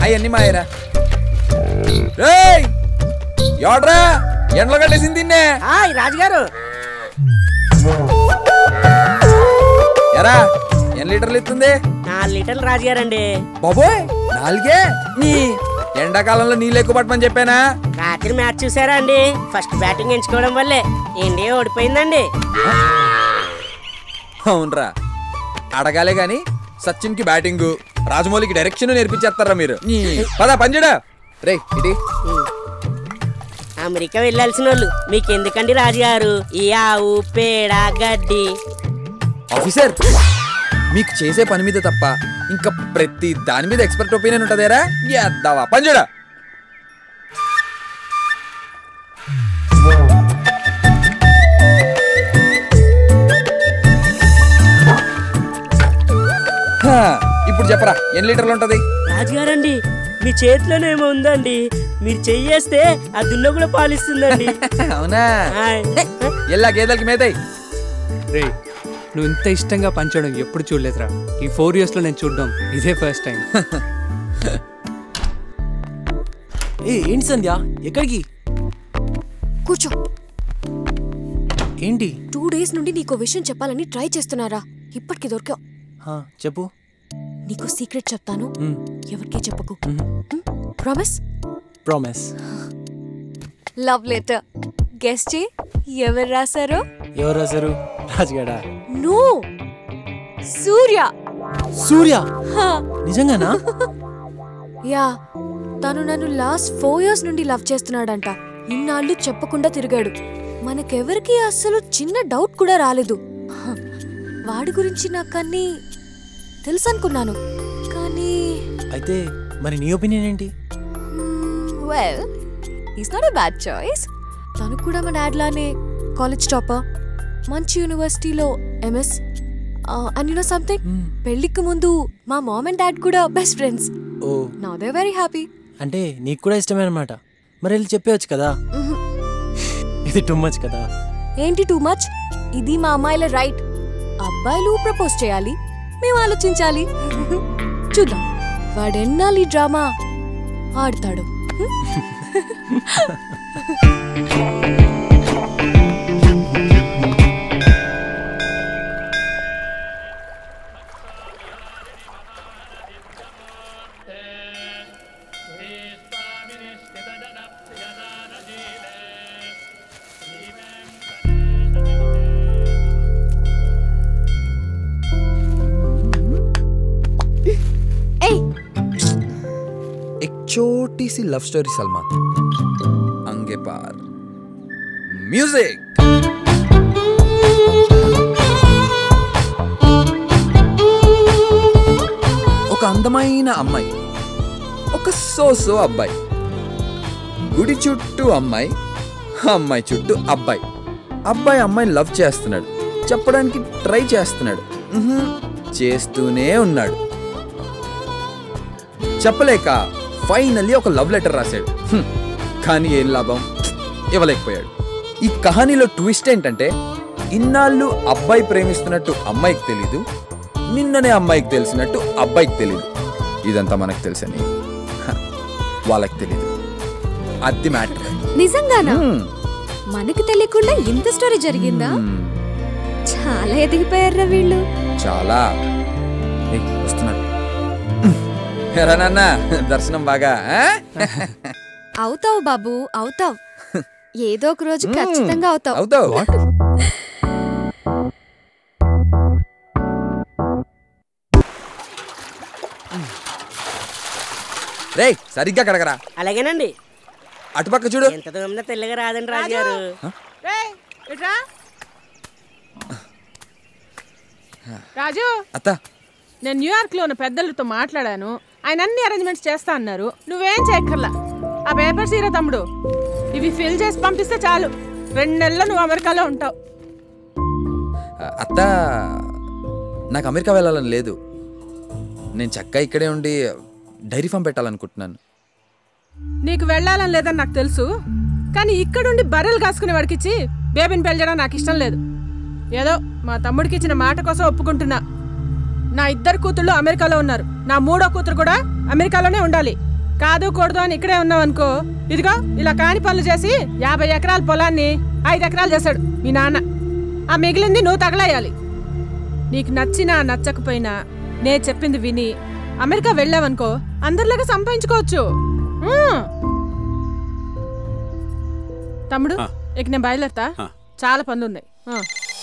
అవన్నీ మాయరా రేయ్ ఎవడ్రా ఎండలో కట్టేసింది తిన్నే హాయ్ రాజుగారు ఎరా ఎన్ని లీటర్లు ఇస్తుంది నాలుగు లీటర్లు రాజుగారండి బాబోయ్ నాలుగే నీ ఎండాకాలంలో నీళ్ళు ఎక్కువ పట్టమని చెప్పానా రాత్రి మ్యాచ్ చూసారా అండి ఫస్ట్ బ్యాటింగ్ ఎంచుకోవడం వల్లే ఇండియా ఓడిపోయిందండి అవునరా అడగాలే గాని సచిన్ కి బ్యాటింగ్ రాజమౌళికి డైరెక్షన్ నేర్పించేస్తారా మీరు నీ పద పంజడా రే ఇది అమెరికా వెళ్ళాల్సిన వాళ్ళు మీకు ఎందుకండి రాజుగారు ఈ ఆవు పేడ గడ్డి ఆఫీసర్ మీకు చేసే పని మీద తప్ప ఇంకా ప్రతి దాని మీద ఎక్స్పర్ట్ ఒపీనియన్ ఉంటదేరా ఎద్దావా పంజడా ఇప్పుడు చెప్పరా ఎన్ని లీటర్లు ఉంటది రాజుగారండి మీ చేతిలోనేమో ఉందండి మీరు చెయ్యేస్తే ఆ దున్న కూడా పాలిస్తుందండి అవునా హాయ్. ఎల్లా గేదెలకి మేతాయి రే నువ్వు ఇంత ఇష్టంగా పంచడం ఎప్పుడు చూడలేదురా ఈ ఫోర్ ఇయర్స్లో నేను చూడడం ఇదే ఫస్ట్ టైం ఏ ఏంటి సంధ్య ఎక్కడికి కూర్చో ఏంటి టూ డేస్ నుండి నీకో విషయం చెప్పాలని ట్రై చేస్తున్నారా ఇప్పటికి దొరికావు హా, చెప్పు నీకో సీక్రెట్ చెప్తాను మ్, ఎవరికీ చెప్పకు మ్. Promise promise love letter guess చే ఎవరు రాశారో ఎవరు రాశారు రాజుగాడా నో సూర్య సూర్య హా. నిజంగానా యా తను నన్ను లాస్ట్ ఫోర్ ఇయర్స్ నుండి లవ్ చేస్తున్నాడంట ఇన్నాళ్ళు చెప్పకుండా తిరిగాడు మనకెవరికి అస్సలు చిన్న డౌట్ కూడా రాలేదు హ, వాడి గురించి నాకన్నీ తెలుసు అనుకున్నాను కానీ అయితే మరి నీ ఒపీనియన్ ఏంటి well is not a bad choice తను కూడా మన డాడ్లానే కాలేజ్ టాపర్ మంచి యూనివర్సిటీలో MS and you know something hmm, పెళ్లికి ముందు మా మామ్ అండ్ డాడ్ కూడా బెస్ట్ ఫ్రెండ్స్ ఓ నా దే వెరీ హ్యాపీ అంటే నీకు కూడా ఇష్టమే అనమాట మరి వెళ్ళి చెప్పేయచ్చు కదా ఇది టూ మచ్ కదా ఏంటి టూ మచ్ ఇది మా అమ్మాయిల రైట్ అబ్బాయిలు ప్రపోజ్ చేయాలి మేము ఆలోచించాలి చూద్దాం వాడెన్నాళ్ళు ఈ డ్రామా ఆడతాడు ఏయ్ एक छोटी सी लव स्टोरी सलमान अंगे पार म्यूजिक ఒక అందమైన అమ్మాయి ఒక సోసో అబ్బాయి గుడి చుట్టూ అమ్మాయి అమ్మాయి చుట్టూ అబ్బాయి అబ్బాయి అమ్మాయిని లవ్ చేస్తున్నాడు చెప్పడానికి ట్రై చేస్తున్నాడు ఉహుం, చేస్తూనే ఉన్నాడు చెప్పలేక ఫైనల్లీ ఒక లవ్ లెటర్ రాశాడు హ్మ్. కానీ ఏం లాభం ఇవ్వలేకపోయాడు ఈ కహానీలో ట్విస్ట్ ఏంటంటే ఇన్నాళ్ళు అబ్బాయి ప్రేమిస్తున్నట్టు అమ్మాయికి తెలీదు నిన్ననే అమ్మాయికి తెలిసినట్టు అబ్బాయికి తెలీదు ఇదంతా మనకు తెలుసని హ, వాళ్ళకి తెలీదు అది మ్యాటర్ నిజంగానా మనకి తెలియకుండా ఇంత స్టోరీ జరిగిందా చాలా ఎదిగిపోయారా వీళ్ళు చాలా ఏయ్, వస్తున్నాడు ఎరా నాన్న దర్శనం బాగా ఆ? అవుతావు బాబు అవుతావు ఏదో ఒక రోజు ఖచ్చితంగా అవుతావు అవుతావు రేయ్ సరిగ్గా కడగరా అలాగేనండి అటుపక్క చూడు ఎంత దూరం తెల్లగా రాదండి రాజుగారు రాజు అత్త నేను న్యూయార్క్ లో ఉన్న పెద్దలతో మాట్లాడాను ఆయన అన్ని అరేంజ్మెంట్స్ చేస్తా అన్నారు నువ్వేం చేయక్కర్లా ఆ పేపర్స్ ఇరా తమ్ముడు ఇవి ఫిల్ చేసి పంపిస్తే చాలు రెండు నెలలు నువ్వు అమెరికాలో ఉంటావు అత్త నాకు అమెరికా వెళ్ళాలని లేదు నేను చక్కగా ఇక్కడే ఉండి డైరీ ఫామ్ పెట్టాలనుకుంటున్నాను నీకు వెళ్ళాలని లేదని నాకు తెలుసు కానీ ఇక్కడుండి బర్రెలు కాసుకునే వాడికిచ్చి బేబీని పెళ్ళడం నాకు ఇష్టం లేదు ఏదో మా తమ్ముడికి ఇచ్చిన మాట కోసం ఒప్పుకుంటున్నా నా ఇద్దరు కూతుళ్ళు అమెరికాలో ఉన్నారు నా మూడో కూతురు కూడా అమెరికాలోనే ఉండాలి కాదు కూడదు అని ఇక్కడే ఉన్నావు అనుకో ఇదిగో ఇలా కాని పనులు చేసి యాభై ఎకరాల పొలాన్ని ఐదు ఎకరాలు చేశాడు మీ నాన్న ఆ మిగిలింది నువ్వు తగలేయాలి నీకు నచ్చినా నచ్చకపోయినా నే చెప్పింది విని అమెరికా వెళ్ళావనుకో అందరిలాగా సంపాదించుకోవచ్చు ఉమ్. తమ్ముడు ఆ. ఇక నేను బయలుదేరతా ఆ. చాలా పనులు ఉన్నాయి ఆ.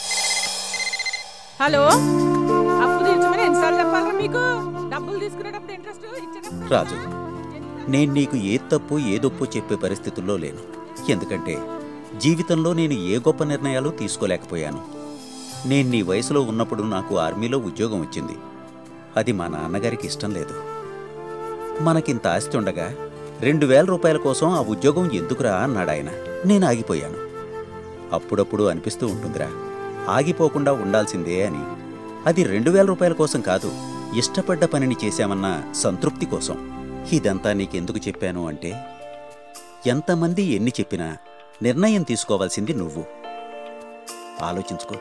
హలో అప్పు తీర్చమని ఎన్నిసార్లు చెప్పాలరా మీకు డబ్బులు తీసుకునేటప్పుడు ఇంట్రెస్ట్ ఇచ్చేటప్పుడు రాజు నేను నీకు ఏ తప్పు ఏ దొప్పు చెప్పే పరిస్థితుల్లో లేను ఎందుకంటే జీవితంలో నేను ఏ గొప్ప నిర్ణయాలు తీసుకోలేకపోయాను నేను నీ వయసులో ఉన్నప్పుడు నాకు ఆర్మీలో ఉద్యోగం వచ్చింది అది మా నాన్నగారికి ఇష్టం లేదు మనకింత ఆస్తి ఉండగా రెండు వేల రూపాయల కోసం ఆ ఉద్యోగం ఎందుకురా అన్నాడు ఆయన నేను ఆగిపోయాను అప్పుడప్పుడు అనిపిస్తూ ఉంటుందిరా ఆగిపోకుండా ఉండాల్సిందే అని అది రెండు వేల రూపాయల కోసం కాదు ఇష్టపడ్డ పనిని చేశామన్న సంతృప్తి కోసం ఇదంతా నీకెందుకు చెప్పాను అంటే ఎంతమంది ఎన్ని చెప్పినా నిర్ణయం తీసుకోవాల్సింది నువ్వు ఆలోచించుకో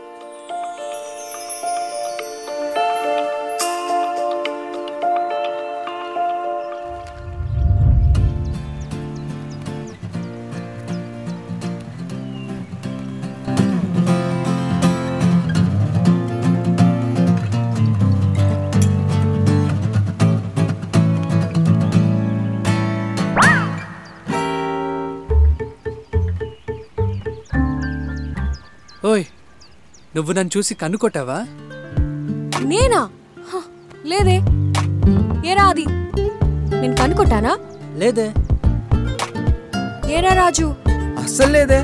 ఓయ్ నువ్వు నన్ను చూసి కన్నుకొట్టావా నేనా హ, లేదే ఏరా అది నేను కనుక్కుంటానా లేదే ఏరా రాజు అస్సలు లేదే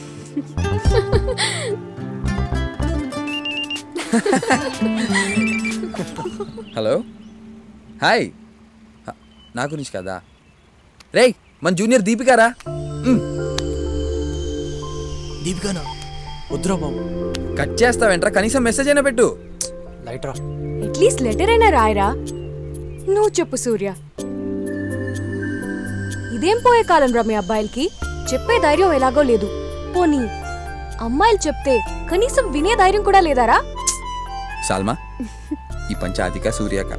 హలో హాయ్ హ, నా గురించి కదా రేయ్ మన జూనియర్ దీపికారా దీపికానా వద్దురా బాబు కట్ చేస్తావేంట్రా కనీసం మెసేజ్ అయినా పెట్టు లైట్ రా అట్లీస్ట్ లెటర్ అయినా రాయరా నువ్వు చెప్పు సూర్య ఇదేం పోయే కాలం రా మీ అబ్బాయిలకి చెప్పే ధైర్యం ఎలాగో లేదు పోనీ అమ్మాయిలు చెప్తే కనీసం వినే ధైర్యం కూడా లేదారా సాల్మా ఈ పంచాధిక సూర్యక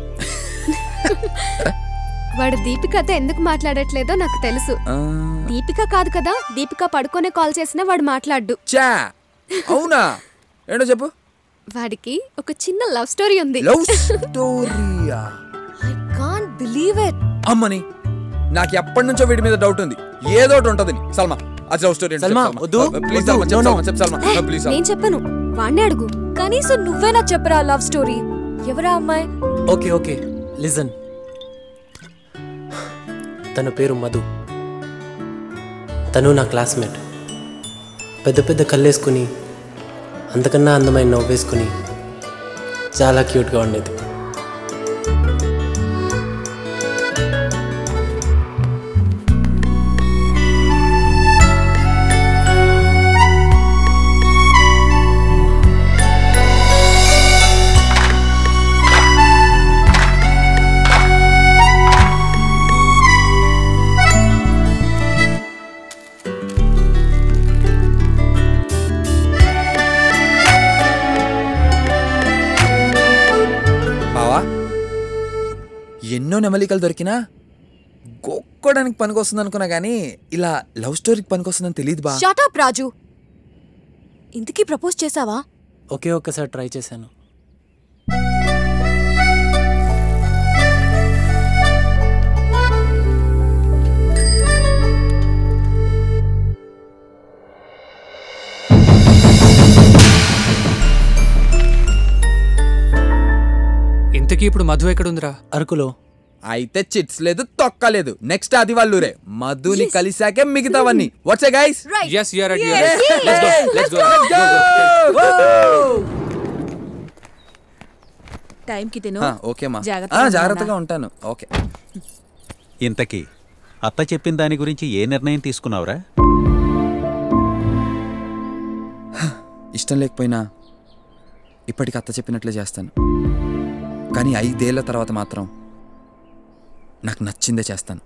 వాడు దీపికతో ఎందుకు మాట్లాడట్లేదో నాకు తెలుసు ఆ, దీపిక కాదు కదా దీపిక పడుకోనే కాల్ చేసినా వాడు మాట్లాడ్డు చా అవునా ఏంటో చెప్పు వాడికి ఒక చిన్న లవ్ స్టోరీ ఉంది లవ్ స్టోరీయా ఐ కాంట్ బిలీవ్ ఇట్ అమ్మని నాకు ఎప్పటి నుంచో వీడి మీద డౌట్ ఉంది ఏదో ఒకటి ఉంటది సల్మా అది లవ్ స్టోరీ సల్మా, వద్దు, ప్లీజ్ వద్దు, సల్మా no, no. చెప్పు సల్మా ప్లీజ్ నేను చెప్పను వాణ్ణే అడుగు కనీసం నువ్వేనా చెప్పరా లవ్ స్టోరీ ఎవరా అమ్మాయి ఓకే ఓకే లిజన్ తన పేరు మధు తను నా క్లాస్మేట్ పెద్ద పెద్ద కళ్ళేసుకుని అంతకన్నా అందమైన నవ్వేసుకుని చాలా క్యూట్గా ఉండేది బావా ఎన్నో నెమలికలు దొరికినా గొక్కోడానికి పనికొస్తుంది అనుకున్నా కానీ ఇలా లవ్ స్టోరీకి పనికొస్తుందని తెలియదు బా షట్ అప్ రాజు ఇంతకీ ప్రపోజ్ చేసావా ఒకే ఒక్కసారి ట్రై చేశాను ఇంతకీ ఇప్పుడు మధు ఎక్కడుందిరా అరకులో అయితే చిట్స్ లేదు తొక్క లేదు నెక్స్ట్ అది వాళ్ళురే మధుని కలిసాకే మిగతావన్నీ what's guys yes you're ready let's go let's go టైంకి తిను ఓకే మా జాగ్రత్తగా ఆ, ఉండు జాగ్రత్తగా ఉంటాను ఓకే ఇంతకీ అత్త చెప్పిన దాని గురించి ఏ నిర్ణయం తీసుకున్నావురా ఇష్టం లేకపోయినా ఇప్పటికి అత్త చెప్పినట్లే చేస్తాను కానీ ఐదేళ్ల తర్వాత మాత్రం నాకు నచ్చిందే చేస్తాను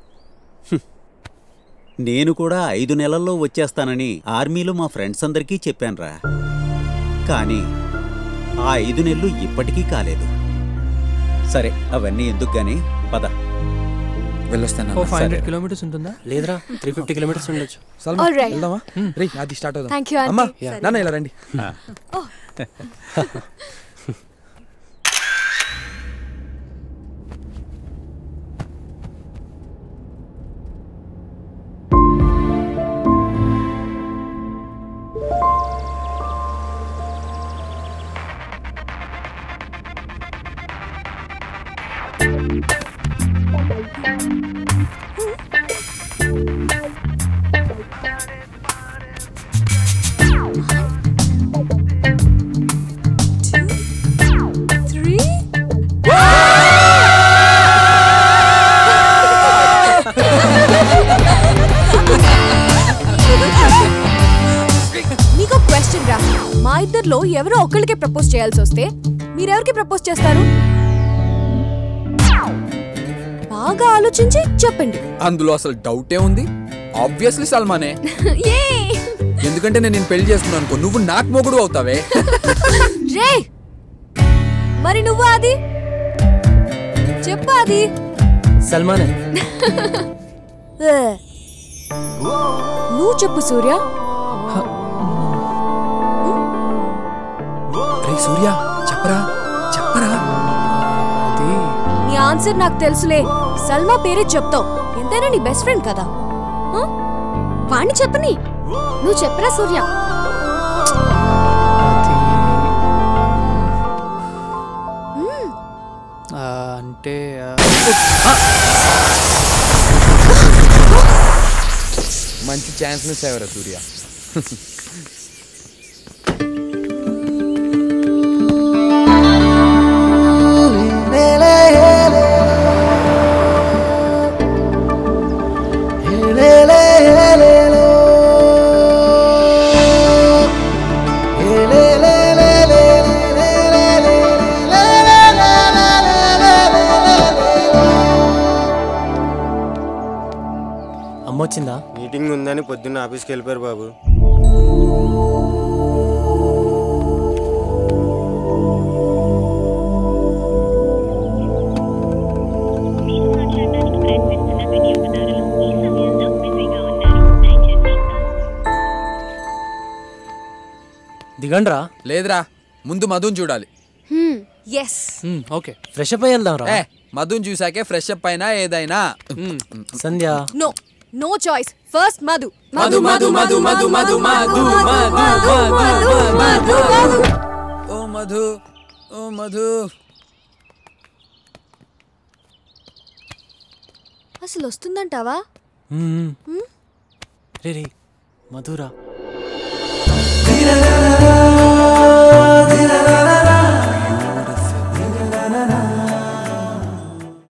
నేను కూడా ఐదు నెలల్లో వచ్చేస్తానని ఆర్మీలో మా ఫ్రెండ్స్ అందరికీ చెప్పానురా కానీ ఆ ఐదు నెలలు ఇప్పటికీ కాలేదు సరే అవన్నీ ఎందుకు గాని పద వెళ్ళొస్తాను ఓ నాన్న. ఫైవ్ హండ్రెడ్ సరే. కిలోమీటర్స్ ఉంటుందా లేదురా త్రీ ఫిఫ్టీ కిలోమీటర్స్ ఉండొచ్చు సల్మా, All right. వెళ్దామా రే అది స్టార్ట్ అవుదాం Thank you, aunty. అమ్మా సరే. నాన్న ఇలా రండి త్రీ మీకు క్వశ్చన్ రా మా ఇద్దరిలో ఎవరో ఒకళ్ళకే ప్రపోజ్ చేయాల్సి వస్తే మీరెవరికి ప్రపోజ్ చేస్తారు బాగా ఆలోచించి చెప్పండి అందులో అసలు డౌటే ఉంది ఆబ్వియస్లీ సల్మానే ఏ ఎందుకంటే నేను నేను పెళ్లి చేసుకున్నాను అనుకో నువ్వు నాకు మొగుడు అవుతావే రే మరి నువ్వు అది చెప్పు అది సల్మానే ఏ. నువ్వు చెప్పు సూర్య రే సూర్య చెప్పరా చెప్పరా అది నీ ఆన్సర్ నాకు తెలుసులే సల్మా పేరే చెప్తావు ఎంతైనా నీ బెస్ట్ ఫ్రెండ్ కదా ఆ? వాణ్ణి చెప్పని నువ్వు చెప్పరా సూర్య ఆ, అంటే ఆ, మంచి ఛాన్స్ మిస్ అయ్యారా సూర్య అమ్మ వచ్చిందా మీటింగ్ ఉందని పొద్దున్న ఆఫీస్కి వెళ్ళిపోయారు బాబు దిగండ్రా లేదురా ముందు మధుని చూడాలి yes hmm, okay fresh up అయ్యి వెళ్దాం రా ఏ మధుని చూసాకే ఫ్రెష్ అప్ అయినా ఏదైనా Sandhya no no choice first Madhu Madhu, Madhu, Madhu, Madhu, Madhu, Madhu, Madhu, Madhu Madhu ఓ మధు ఓ మధు అసలు వస్తుందంటావా మ్మ్. రే రే మధురా